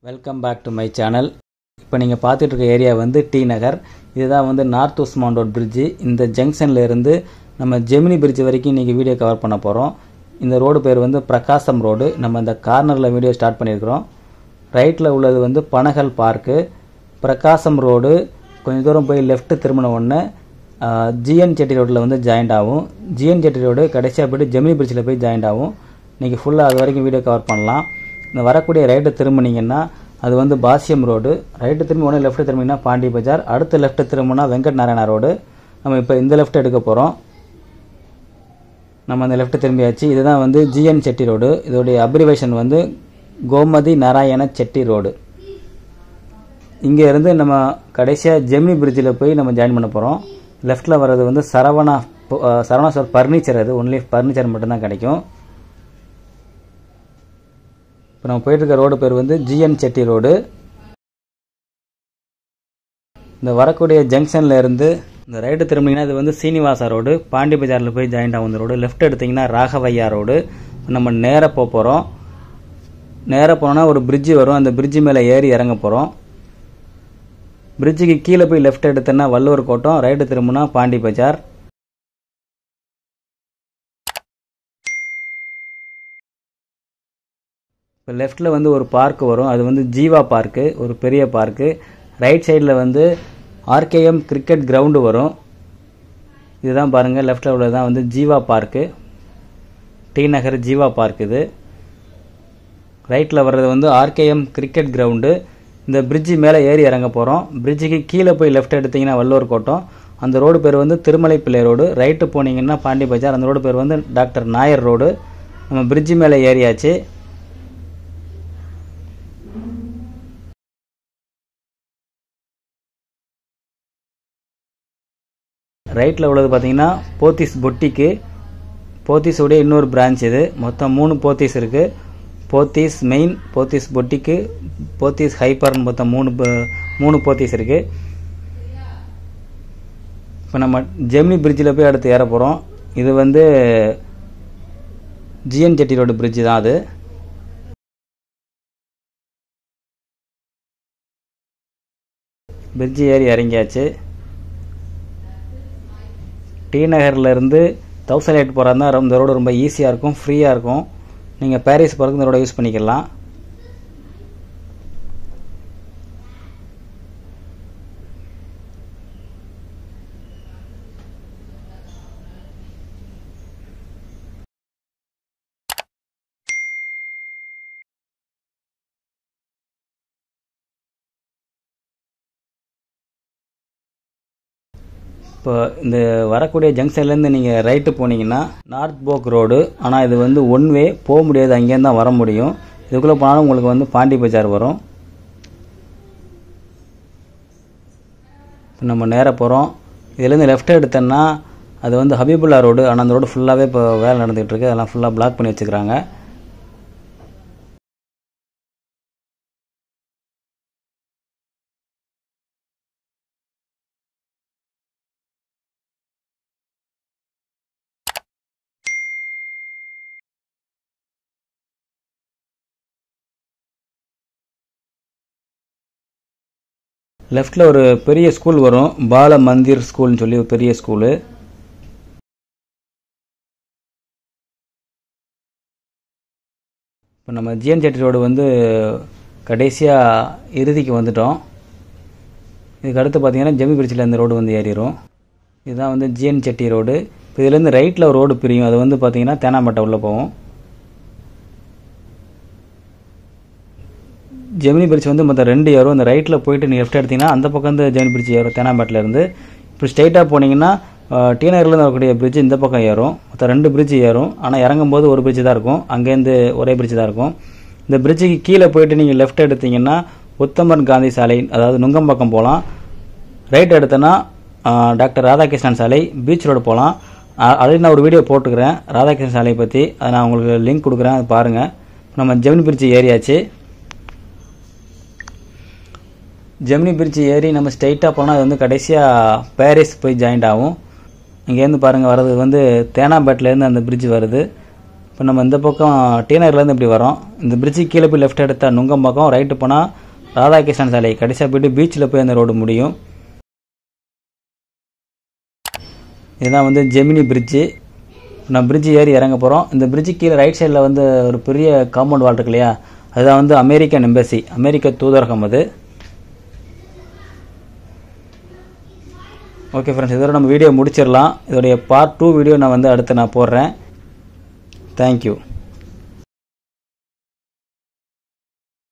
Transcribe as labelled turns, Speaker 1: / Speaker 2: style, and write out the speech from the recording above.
Speaker 1: welcome back to my channel இப்போ நீங்கள் பார்த்துட்டு இருக்க ஏரியா வந்து டி நகர் இதுதான் வந்து நார்த் உஸ்மான் ரோட் பிரிட்ஜு இந்த ஜங்ஷன்ல இருந்து நம்ம ஜெமினி பிரிட்ஜ் வரைக்கும் இன்றைக்கி வீடியோ கவர் பண்ண போகிறோம் இந்த ரோடு பேர் வந்து பிரகாசம் ரோடு நம்ம இந்த கார்னரில் வீடியோ ஸ்டார்ட் பண்ணியிருக்கிறோம் ரைட்டில் உள்ளது வந்து பனகல் பார்க்கு பிரகாசம் ரோடு கொஞ்சம் தூரம் போய் லெஃப்ட் திரும்பின உடனே ஜிஎன் செட்டி ரோட்டில் வந்து ஜாயிண்ட் ஆகும் ஜிஎன் செட்டி ரோடு கடைசியாக போய்ட்டு ஜெமினி பிரிட்ஜில் போய் ஜாயிண்ட் ஆகும் இன்றைக்கி ஃபுல்லாக அது வரைக்கும் வீடியோ கவர் பண்ணலாம் இந்த வரக்கூடிய ரைட்டு திரும்பினீங்கன்னா அது வந்து பாசியம் ரோடு ரைட்டு திரும்பி உடனே லெஃப்ட் திரும்பினா பாண்டி பஜார் அடுத்த லெஃப்ட் திரும்பினா வெங்கட் நாராயணா ரோடு நம்ம இப்போ இந்த லெஃப்ட் எடுக்க போகிறோம் நம்ம அந்த லெஃப்ட் திரும்பியாச்சு இதுதான் வந்து ஜிஎன் செட்டி ரோடு இதோடைய அப்ரிவேஷன் வந்து கோமதி நாராயண செட்டி ரோடு இங்கே இருந்து நம்ம கடைசியாக ஜெமினி பிரிட்ஜில் போய் நம்ம ஜாயின் பண்ண போகிறோம் லெஃப்ட்டில் வர்றது வந்து சரவணா அஹ், சரவணா ஸ்டோர் ஃபர்னிச்சர் அது ஒன்லி ஃபர்னிச்சர் மட்டும்தான் கிடைக்கும் இப்போ நம்ம போயிட்டு இருக்க ரோடு பேர் வந்து ஜிஎன் செட்டி ரோடு இந்த வரக்கூடிய ஜங்ஷன்ல இருந்து இந்த ரைட்டு திரும்பினீங்கன்னா இது வந்து சீனிவாசா ரோடு பாண்டி பஜாரில் போய் ஜாயிண்ட் ஆகும் இந்த ரோடு லெஃப்ட் எடுத்தீங்கன்னா ராகவையா ரோடு நம்ம நேராக போக போகிறோம் நேராக போனோம்னா ஒரு பிரிட்ஜு வரும் அந்த பிரிட்ஜு மேலே ஏறி இறங்க போகிறோம் பிரிட்ஜுக்கு கீழே போய் லெஃப்ட் எடுத்தோன்னா வள்ளுவர் கோட்டம் ரைட்டு திரும்பினா பாண்டி பஜார் இப்போ லெஃப்ட்டில் வந்து ஒரு பார்க் வரும் அது வந்து ஜீவா பார்க்கு ஒரு பெரிய பார்க்கு ரைட் சைடில் வந்து ஆர்கேஎம் கிரிக்கெட் கிரவுண்டு வரும் இதுதான் பாருங்கள் லெஃப்ட்டில் உள்ளது தான் வந்து Jeeva park T Nagar Jeeva park இது ரைட்டில் வர்றது வந்து ஆர்கேஎம் கிரிக்கெட் கிரவுண்டு இந்த பிரிட்ஜு மேலே ஏறி இறங்க போகிறோம் பிரிட்ஜுக்கு கீழே போய் லெஃப்ட் எடுத்தீங்கன்னா வல்லூர் கோட்டம் அந்த ரோடு பேர் வந்து திருமலைப்பிள்ளை ரோடு ரைட்டு போனீங்கன்னா பாண்டி பஜார் அந்த ரோடு பேர் வந்து டாக்டர் நாயர் ரோடு நம்ம பிரிட்ஜு மேலே ஏறியாச்சு ரைட்டில் உள்ளது பார்த்தீங்கன்னா போத்தீஸ் பொட்டிக்கு போத்தீஸுடைய இன்னொரு பிரான்ச் இது மொத்தம் மூணு போத்தீஸ் இருக்குது போத்தீஸ் மெயின் போத்தீஸ் பொட்டிக்கு போத்தீஸ் ஹைப்பர்னு மொத்தம் மூணு ப- மூணு போத்தீஸ் இருக்குது இப்போ நம்ம ஜெமினி பிரிட்ஜில் போய் அடுத்து ஏற போகிறோம் இது வந்து ஜிஎன் செட்டி ரோடு பிரிட்ஜு தான் அது பிரிட்ஜு ஏறி இறங்கியாச்சு டி நகர்ல இருந்து தௌசண்ட் எயிட் போகிறதா இந்த ரோடு ரொம்ப ஈஸியாக இருக்கும் ஃப்ரீயாக இருக்கும் நீங்கள் பாரிஸ் போகிறதுக்கு இந்த ரோட யூஸ் பண்ணிக்கலாம் இப்போ இந்த வரக்கூடிய ஜங்ஷன்லேருந்து நீங்கள் ரைட்டு போனீங்கன்னா நார்த் போக் ரோடு ஆனால் இது வந்து ஒன் வே போக முடியாது அங்கேருந்து தான் வர முடியும் இதுக்குள்ளே போனாலும் உங்களுக்கு வந்து பாண்டி பஜார் வரும் இப்போ நம்ம நேராக போகிறோம் இதுலேருந்து லெஃப்ட் எடுத்தோன்னா அது வந்து ஹபீபுல்லா ரோடு ஆனால் அந்த ரோடு ஃபுல்லாகவே இப்போ வேலை நடந்துகிட்டு இருக்கு அதெல்லாம் ஃபுல்லாக பிளாக் பண்ணி வச்சுக்கிறாங்க லெஃப்டில் ஒரு பெரிய ஸ்கூல் வரும் பால மந்திர் ஸ்கூல்னு சொல்லி ஒரு பெரிய ஸ்கூலு இப்போ நம்ம ஜிஎன் செட்டி ரோடு வந்து கடைசியாக இறுதிக்கு வந்துட்டோம் இதுக்கு அடுத்து பார்த்தீங்கன்னா ஜெமி பிரிட்ஜில் இந்த ரோடு வந்து ஏறிடும் இதுதான் வந்து ஜிஎன் செட்டி ரோடு இப்போ இதுலேருந்து ரைட்டில் ஒரு ரோடு பிரியும் அது வந்து பார்த்தீங்கன்னா தேனாம்பேட்டை உள்ளே போகும் ஜெமினி பிரிட்ஜ் வந்து மொத்தம் ரெண்டு ஏறும் அந்த ரைட்டில் போயிட்டு நீங்கள் லெஃப்ட் எடுத்தீங்கன்னா அந்த பக்கம் வந்து ஜெமினி பிரிட்ஜ் ஏறும் தேனாம்பேட்டில் இருந்து இப்போ ஸ்ட்ரைட்டாக போனீங்கன்னா டி நகர்லேருந்து வரக்கூடிய பிரிட்ஜ் இந்த பக்கம் ஏறும் மொத்தம் ரெண்டு பிரிட்ஜ் ஏறும் ஆனால் இறங்கும்போது ஒரு பிரிட்ஜ் தான் இருக்கும் அங்கேருந்து ஒரே பிரிட்ஜ் தான் இருக்கும் இந்த பிரிட்ஜுக்கு கீழே போயிட்டு நீங்கள் லெஃப்ட் எடுத்தீங்கன்னா உத்தமன் காந்தி சாலை அதாவது நுங்கம்பாக்கம் போகலாம் ரைட் எடுத்தோன்னா டாக்டர் ராதாகிருஷ்ணன் சாலை பீச் ரோடு போகலாம் ஆல்ரெடி நான் ஒரு வீடியோ போட்டுக்கிறேன் ராதாகிருஷ்ணன் சாலையை பற்றி அதை நான் உங்களுக்கு லிங்க் கொடுக்குறேன் அது பாருங்கள் நம்ம ஜெமினி பிரிட்ஜ் ஏரியாச்சு ஜெமினி பிரிட்ஜ் ஏறி நம்ம ஸ்ட்ரைட்டாக போனால் அது வந்து கடைசியாக பாரிஸ் போய் ஜாயிண்ட் ஆகும் இங்கேருந்து பாருங்கள் வர்றது வந்து தேனாம்பேட்டிலேருந்து அந்த பிரிட்ஜ் வருது இப்போ நம்ம இந்த பக்கம் டி நகர்லேருந்து இப்படி வரோம் இந்த பிரிட்ஜு கீழே போய் லெஃப்ட் எடுத்தால் நுங்கம்பாக்கம் ரைட்டு போனால் ராதாகிருஷ்ணன் சாலை கடைசியாக போயிட்டு பீச்சில் போய் அந்த ரோடு முடியும் இதுதான் வந்து ஜெமினி பிரிட்ஜு நான் பிரிட்ஜ் ஏறி இறங்க போகிறோம் இந்த பிரிட்ஜு கீழே ரைட் சைடில் வந்து ஒரு பெரிய காம்பவுண்ட் வால் இருக்கு இல்லையா அதுதான் வந்து அமெரிக்கன் எம்பசி அமெரிக்க தூதரகம் அது ஓகே ஃப்ரெண்ட்ஸ் இதோட நம்ம வீடியோ முடிச்சிடலாம் இதோடைய பார்ட் டூ வீடியோ நான் வந்து அடுத்து நான் போடுறேன் தேங்க்யூ